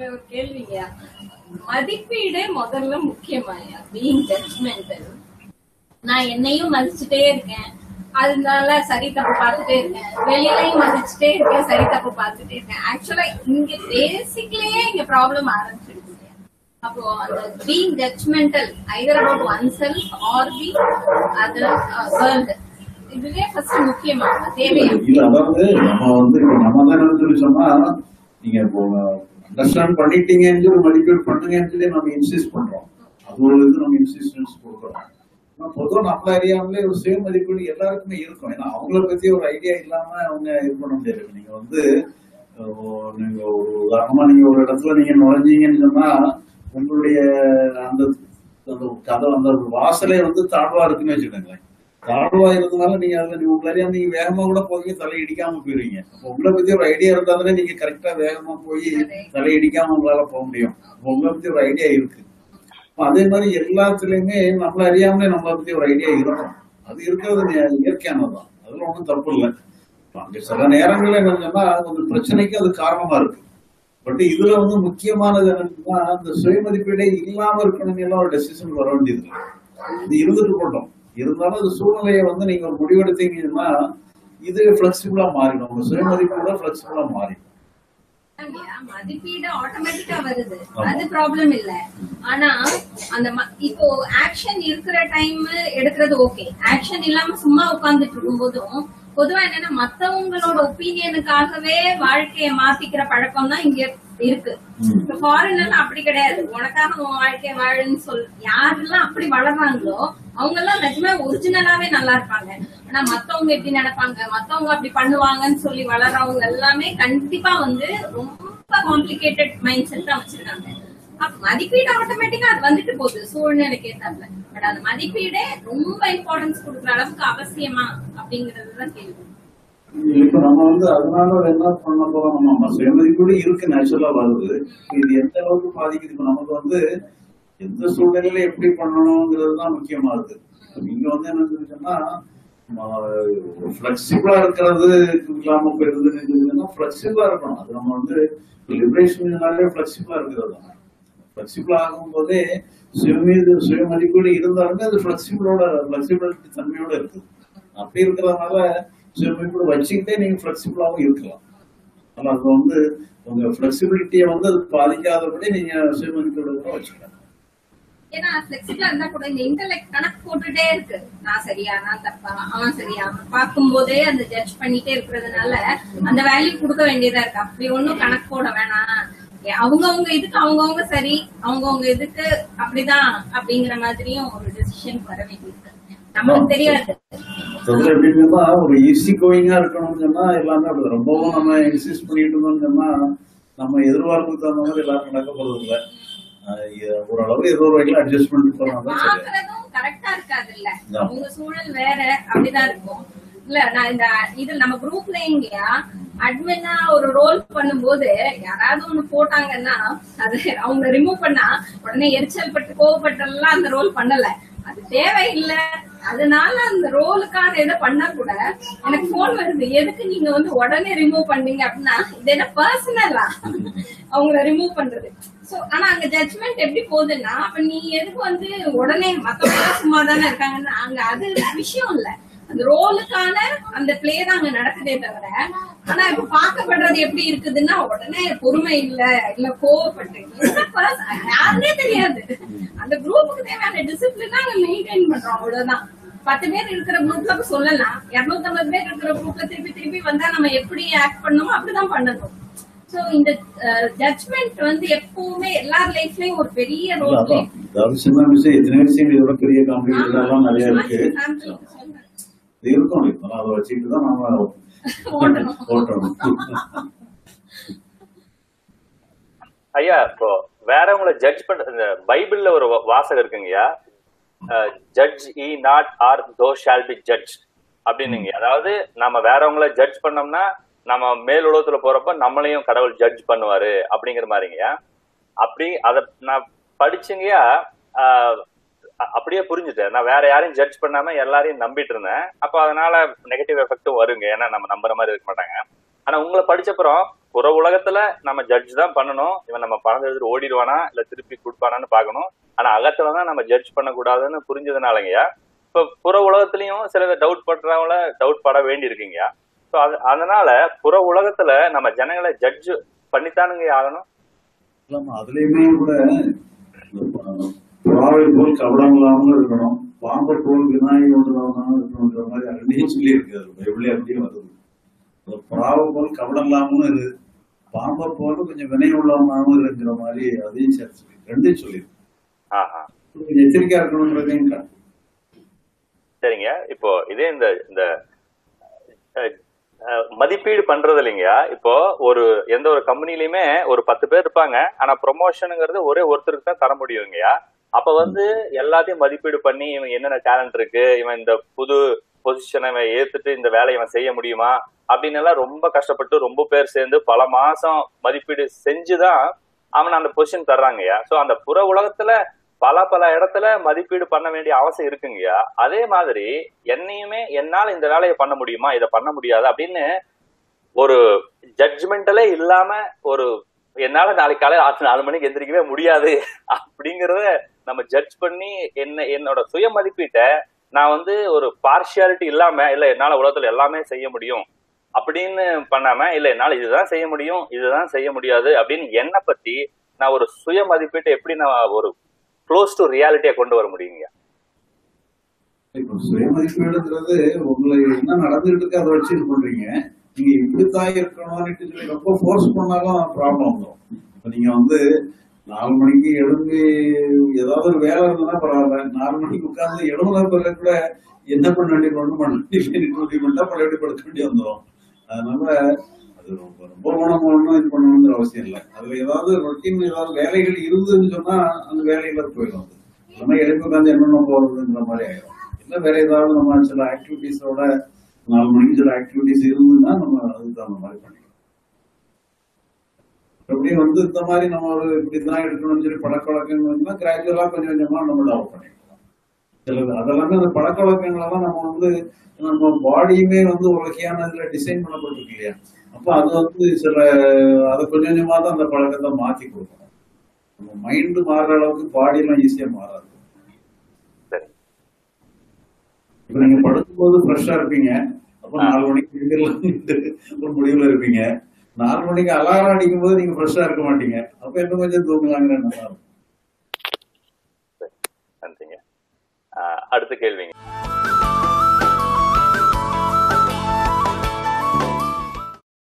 ஒரு கேள்விங்க மதிப்பீடு முதல்ல முக்கியமாயா பீங் ஜட்மெண்டல் நான் என்னையும் மதிச்சுட்டே இருக்கேன் அதனால சரி தப்பு பார்த்துட்டே இருக்கேன் வெளியிலையும் மதிச்சுட்டே இருக்கேன் சரி தப்பு பார்த்துட்டே இருக்கேன் ஆக்சுவலா இங்க பேசிக்லயே இங்க ப்ராப்ளம் ஆரம்பிச்சிடுது அப்போ அந்த being judgemental either about oneself or the other world இதுவே ஃபர்ஸ்ட் முக்கியமான தேவையா இல்ல அதாவது நம்ம வந்து இப்ப நம்ம தான் என்ன சொல்லி சொன்னா நீங்க இப்போ அண்டர்ஸ்டாண்ட் பண்ணிட்டீங்கன்னு சொல்லி மதிப்பீடு பண்ணுங்கன்னு சொல்லி நம்ம இன்சிஸ்ட் பண்றோம் அது ஒரு இது நம்ம இன்சிஸ்டன்ஸ் கொடுக்குறோம் ஆனா பொதுவா நம்மள அறியாமலே ஒரு சுய மதிப்பீடு எல்லாருக்குமே இருக்கும் ஏன்னா அவங்கள பத்தி ஒரு ஐடியா இல்லாம அவங்க இது பண்ண முடியாது நீங்க வந்து அஹ், நீங்க ஒரு உதாரணமா நீங்க ஒரு இடத்துல நீங்க நுழைஞ்சீங்கன்னு சொன்னா உங்களுடைய அந்த அந்த கதை அந்த வாசலே வந்து தாழ்வா இருக்குன்னு வச்சுக்கோங்களேன் தாழ்வா இருந்தனால நீங்க அதுல நீங்க உங்களை அறியாம நீங்க வேகமா கூட போய் தலை இடிக்காம போயிருவீங்க அப்போ உங்களை பத்தி ஒரு ஐடியா இருந்தாலே நீங்க கரெக்டா வேகமா போய் தலை இடிக்காம உங்களால போக முடியும் அப்போ உங்களை பத்தி ஒரு ஐடியா இருக்கு அப்ப அதே மாதிரி எல்லாத்துலயுமே நம்மள அறியாமலே நம்மளை பத்தி ஒரு ஐடியா இருக்கும் அது இருக்கிறது நே- இயற்கையானதுதான் அதுல ஒண்ணும் தப்பு இல்லை அங்க சில நேரங்கள்ல என்னன்னா கொஞ்சம் பிரச்சனைக்கு அது காரணமா இருக்கு பட் இதுல வந்து முக்கியமானது என்னன்னா இந்த சுய மதிப்பீடே இல்லாம இருக்கணும் எல்லாம் ஒரு டெசிஷன் வர வேண்டியது இல்லை. இது இருந்துட்டு போட்டோம் இருந்தாலும் அந்த சூழ்நிலையை வந்து நீங்க ஒரு முடிவெடுத்தீங்கன்னா இது பிளெக்சிபிளா மாறிடும் உங்க சுய மதிப்பீட பிளெக்சிபிளா மாறிடும் இல்லையா? மதிப்பீடு ஆட்டோமேட்டிக்கா வருது அது ப்ராப்ளம் இல்ல ஆனா அந்த ம- இப்போ ஆக்ஷன் இருக்கிற டைம் எடுக்கிறது ஓகே ஆக்ஷன் இல்லாம சும்மா உட்கார்ந்துட்டு இருக்கும் போதும் பொதுவா என்னன்னா மத்தவங்களோட ஒப்பீனியனுக்காகவே வாழ்க்கைய மாத்திக்கிற பழக்கம் தான் இங்க இருக்கு இப்ப ஃபாரின் எல்லாம் அப்படி கிடையாது உனக்காக உன் வாழ்க்கைய வாழுன்னு சொல் யாரெல்லாம் அப்படி வளர்றாங்களோ அவங்க எல்லாம் நிஜமே ஒரிஜினலாவே நல்லா இருப்பாங்க ஆனா மத்தவங்க எப்படி நினைப்பாங்க மத்தவங்க அப்படி பண்ணுவாங்கன்னு சொல்லி வளர்றவங்க எல்லாமே கண்டிப்பா வந்து ரொம்ப காம்ப்ளிகேட்டட் மைண்ட் செட் தான் வச்சிருக்காங்க அப்ப மதிப்பீடு ஆட்டோமேட்டிக்கா அது வந்துட்டு போகுது சூழ்நிலைக்கு ஏத்தாப்புல பட் அந்த மதிப்பீடே ரொம்ப இம்பார்ட்டன்ஸ் கொடுக்குற அளவுக்கு அவசியமா அப்படிங்கறதுதான் கேள்வி இப்ப நம்ம வந்து அதனால என்ன பண்ண போறோம் நம்ம சுயமதிப்பீடு இருக்கு நேச்சுரலா வருது இது எந்த அளவுக்கு பாதிக்குது இப்ப நமக்கு வந்து எந்த சூழ்நிலையில எப்படி பண்ணணுங்கிறது தான் முக்கியமா இருக்கு நீங்க வந்து என்ன சொல்லிட்டோம்னா பிளெக்சிபிளா இருக்கிறது இல்லாம போயிருதுன்னு பிளெக்சிபிளா இருக்கணும் அது நம்ம வந்து லிபரேஷன்னாலே பிளெக்சிபிளா இருக்கிறது தான் பிளெக்சிபிள் ஆகும் போதே சுயமீது சுய மதிப்பீடு இருந்தாலுமே அது பிளெக்சிபிளோட பிளெக்சிபிலிட்டி தன்மையோட இருக்குது அப்படி இருக்கிறதுனால சுய மதிப்பீடு வச்சுக்கிட்டே நீங்க பிளெக்சிபிளாவும் இருக்கலாம் ஆனா அது வந்து உங்க பிளெக்சிபிலிட்டியை வந்து அது பாதிக்காதபடி நீங்க சுய மதிப்பீடு கூட வச்சுக்கலாம் ஏன்னா பிளெக்சிபிளா இருந்தா கூட இந்த இன்டர்நெட் கணக்கு போட்டுட்டே இருக்கு நான் சரியா நான் தப்பா அவன் சரியா அவன் பார்க்கும் போதே அந்த ஜட்ஜ் பண்ணிட்டே இருக்கிறதுனால அந்த வேல்யூ கொடுக்க வேண்டியதா இருக்கு அப்படி ஒண்ணும் கணக்கு போட வேணாம் அவங்கவுங்க இதுக்கு அவங்கவுங்க சரி அவங்கவுங்க இதுக்கு அப்படிதான் அப்படிங்கிற மாதிரியும் ஒரு டெசிஷன் வர வேண்டியிருக்கு நமக்கு தெரியாது அதாவது எப்படின்னா ஒரு ஈஸி கோயிங்கா இருக்கணும்னு சொன்னா எல்லாமே அப்படி ரொம்பவும் நம்ம இன்சிஸ்ட் பண்ணிட்டு இருந்தோம்னு சொன்னா நம்ம எதிர்பார்ப்புக்கு தகுந்த மாதிரி எல்லாரும் நடக்க போறது இல்லை ஆஹ் எ- ஓரளவு ஏதோ ஒரு வகையில அட்ஜஸ்ட் பண்ணிட்டு போறோம் தான் சரி பாக்குறதும் கரெக்டா இருக்காது இல்ல ஆமா. உங்க சூழல் வேற அப்படிதான் இருக்கும் இல்ல நான் இந்த இது நம்ம குரூப்ல எங்கயா அட்மினா ஒரு ரோல் பண்ணும்போது யாராவது ஒண்ணு போட்டாங்கன்னா அது அவங்க ரிமூவ் பண்ணா உடனே எரிச்சல் பட்டு கோவப்பட்டெல்லாம் அந்த ரோல் பண்ணல அது தேவையில்லை அதனால அந்த ரோலுக்கான இதை பண்ணா கூட எனக்கு போன் வருது எதுக்கு நீங்க வந்து உடனே ரிமூவ் பண்ணீங்க அப்படின்னா இது என்ன பர்சனலா அவங்கள ரிமூவ் பண்றது சோ ஆனா அங்க ஜட்ஜ்மெண்ட் எப்படி போகுதுன்னா அப்ப நீ எதுக்கு வந்து உடனே மத்தவங்க எல்லாம் சும்மா தானே இருக்காங்கன்னா அங்க அது விஷயம் இல்ல அந்த ரோலுக்கான அந்த பிளே தான் அங்க நடக்குதே தவிர ஆனா இப்ப பார்க்கப்படுறது எப்படி இருக்குதுன்னா உடனே பொறுமை இல்ல இல்ல கோவப்பட்டு என்ன person? யாருன்னே தெரியாது அந்த குரூப்புக்கு தேவையான டிசிப்ளின் அங்க மெயின்டைன் பண்றோம் அவ்வளவுதான் பத்து பேர் இருக்கிற குரூப்ல அப்ப சொல்லலாம் இருநூத்தி ஐம்பது பேர் இருக்கிற குரூப்ல திருப்பி திருப்பி வந்தா நம்ம எப்படி ஆக்ட் பண்ணணுமோ அப்படிதான் பண்ணணும் சோ இந்த ஜட்ஜ்மெண்ட் வந்து எப்பவுமே எல்லார் லைஃப்லயும் ஒரு பெரிய இல்ல, ரோல் அதான். அதாவது சின்ன விஷயம் எத்தனை விஷயம் இதோட பெரிய காம்ப்ளிகேஷன் எல்லாம் நிறைய இருக்கு இது இருக்கும் இப்ப அதை வச்சுட்டு தான் நாம ஓட்டணும். ஓட்டணும் ஐயா இப்போ வேறவங்கள ஜட்ஜ் பண்ற இந்த பைபிள்ல ஒரு வா- வாசகம் இருக்குங்கய்யா judge ye not or thou shall be judge அப்படின்னுங்க அதாவது நம்ம வேறவங்கள ஜட்ஜ் பண்ணோம்னா நம்ம மேல் உலகத்துல போறப்ப நம்மளையும் கடவுள் ஜட்ஜ் பண்ணுவாரு அப்படிங்கிற மாதிரிங்கய்யா அப்படி அத நான் படிச்சுங்கய்யா ஆஹ், அ- அப்படியே புரிஞ்சுட்டேன் நான் வேற யாரையும் ஜட்ஜ் பண்ணாம எல்லாரையும் நம்பிட்டு இருந்தேன் அப்ப அதனால நெகட்டிவ் எஃபெக்டும் வருங்க ஏன்னா நம்ம நம்புற மாதிரி இருக்க மாட்டாங்க ஆனா உங்களை படிச்சப்புறம் புற உலகத்துல நம்ம ஜட்ஜ் தான் பண்ணணும் இவன் நம்ம பணம் எடுத்துட்டு ஓடிடுவானா இல்ல திருப்பி கொடுப்பானான்னு பார்க்கணும் ஆனா அகத்துல தான் நம்ம ஜட்ஜ் பண்ணக்கூடாதுன்னு புரிஞ்சதுனாலங்கய்யா இப்ப புற உலகத்திலயும் சில டவுட் பண்றவங்கள டவுட் பட வேண்டி இருக்குங்கய்யா ஸோ அது அதனால புற உலகத்துல நம்ம ஜனங்களை ஜட்ஜ் பண்ணித்தானுங்க ஆகணும் இல்லாம அதுலயுமே கூட புறாவை போல் கவனம் இல்லாமலும் இருக்கணும் பாம்பை போல் விநாயகி ஒன்றுதான் இருக்கணுன்ற மாதிரி ரெண்டையும் சொல்லி இருக்கு அது பைபிளே அப்படியே வருது அந்த புறாவை போல் கவனம் இல்லாமலும் இரு பாம்பை போல கொஞ்சம் வினை உள்ளவனாகவும் இருக்கிற மாதிரி அதையும் சேர்த்து சொல்லி ரெண்டையும் சொல்லியிருக்கு ஆஹா கொஞ்சம் எச்சரிக்கையா இருக்கணுங்கிறதையும் காட்டு சரிங்க இப்போ இதே இந்த இந்த அஹ், அஹ், மதிப்பீடு பண்றது இல்லைங்கயா இப்போ ஒரு எந்த ஒரு கம்பெனிலயுமே ஒரு பத்து பேர் இருப்பாங்க ஆனா ப்ரொமோஷனுங்கிறது ஒரே ஒருத்தருக்கு தான் தர முடியுங்கய்யா அப்ப வந்து எல்லாத்தையும் மதிப்பீடு பண்ணி இவன் என்னென்ன டேலண்ட் இருக்கு இவன் இந்த புது பொசிஷனை இவன் ஏத்துட்டு இந்த வேலையை இவன் செய்ய முடியுமா அப்படின்னு எல்லாம் ரொம்ப கஷ்டப்பட்டு ரொம்ப பேர் சேர்ந்து பல மாசம் மதிப்பீடு செஞ்சுதான் அவன் அந்த பொசிஷன் தர்றாங்கய்யா சோ அந்த புற உலகத்துல பல பல இடத்துல மதிப்பீடு பண்ண வேண்டிய அவசியம் இருக்குங்கய்யா அதே மாதிரி என்னையுமே என்னால இந்த வேலையை பண்ண முடியுமா இதை பண்ண முடியாது அப்படின்னு ஒரு ஜட்ஜ்மெண்டலே இல்லாம ஒரு என்னால நாளைக்கு காலையில ஆறு நாலு மணிக்கு எந்திரிக்கவே முடியாது அப்படிங்கறத நம்ம ஜட்ஜ் பண்ணி என்ன என்னோட சுய மதிப்பீட்டை நான் வந்து ஒரு பார்ஷியாலிட்டி இல்லாம இல்ல என்னால உலகத்துல எல்லாமே செய்ய முடியும் அப்படின்னு பண்ணாம இல்ல என்னால இதுதான் செய்ய முடியும் இதுதான் செய்ய முடியாது அப்படின்னு என்னை பத்தி நான் ஒரு சுய மதிப்பீட்டை எப்படி நான் ஒரு க்ளோஸ் டு ரியாலிட்டியா கொண்டு வர முடியுங்க இப்போ சுயமதிப்பீடுங்கிறது உங்களை என்ன நடந்துட்டு இருக்கு அதை வச்சு இது பண்றீங்க நீங்க இப்படித்தான் இருக்கணும்னு சொல்லி ரொம்ப ஃபோர்ஸ் பண்ணாலும் ப்ராப்ளம் வந்துடும் இப்ப நீங்க வந்து நாலு மணிக்கு எழும்பி ஏதாவது ஒரு வேலை இருந்ததுன்னா பரவாயில்ல நாலு மணிக்கு உட்கார்ந்து எழுபதா பிறகு கூட என்ன பண்ண வேண்டிய ஒண்ணும் பண்ண வேண்டிய பண்ணா பழையபடி படுக்க வேண்டி வந்துடும் அதனால அது ரொம்ப ரொம்ப உணவு ஒன்றும் இது பண்ணணுங்கிற அவசியம் இல்லை அதுல ஏதாவது ரொட்டீன் ஏதாவது வேலைகள் இருந்ததுன்னு சொன்னா அந்த வேலையில போயிடும் அது எல்லாமே எழுப்பி உட்காந்து என்னென்ன போறதுங்கிற மாதிரி ஆயிடும் இல்லை வேற ஏதாவது நம்ம சில ஆக்டிவிட்டிஸோட நாலு மணிக்கு சில ஆக்டிவிட்டிஸ் இருந்ததுன்னா நம்ம அதுக்கு தகுந்த மாதிரி பண்ணிக்கலாம் எப்படியும் வந்து இந்த மாதிரி நம்ம ஒரு இப்படிதான் எடுக்கணும்னு சொல்லி பழக்க வழக்கங்கள் கிராஜுவலா கொஞ்சம் கொஞ்சமா நம்ம டெவலப் பண்ணிக்கலாம் சிலது அதெல்லாமே அந்த பழக்க வழக்கங்களெல்லாம் நம்ம வந்து நம்ம பாடியுமே வந்து ஒரு வகையான இதுல டிசைன் பண்ணப்பட்டிருக்கு இல்லையா அப்ப அது வந்து சில அதை கொஞ்சம் கொஞ்சமா தான் அந்த பழக்கத்தை மாத்தி கொடுக்கணும் நம்ம மைண்ட் மாறுற அளவுக்கு பாடி எல்லாம் ஈஸியா மாறாது சரி இப்ப நீங்க படுக்கும்போது ஃப்ரெஷ்ஷா இருப்பீங்க அப்ப நாலு மணிக்கு எழுந்திரலாம் ஒரு முடிவுல இருப்பீங்க நாலு மணிக்கு அலாரம் அடிக்கும் போது நீங்க ஃப்ரெஷ்ஷா இருக்க மாட்டீங்க அப்ப இன்னும் கொஞ்சம் தூங்கலாங்கிற எண்ணம் தான் இருக்கும். நன்றிங்க ஆஹ் அடுத்த கேள்விங்க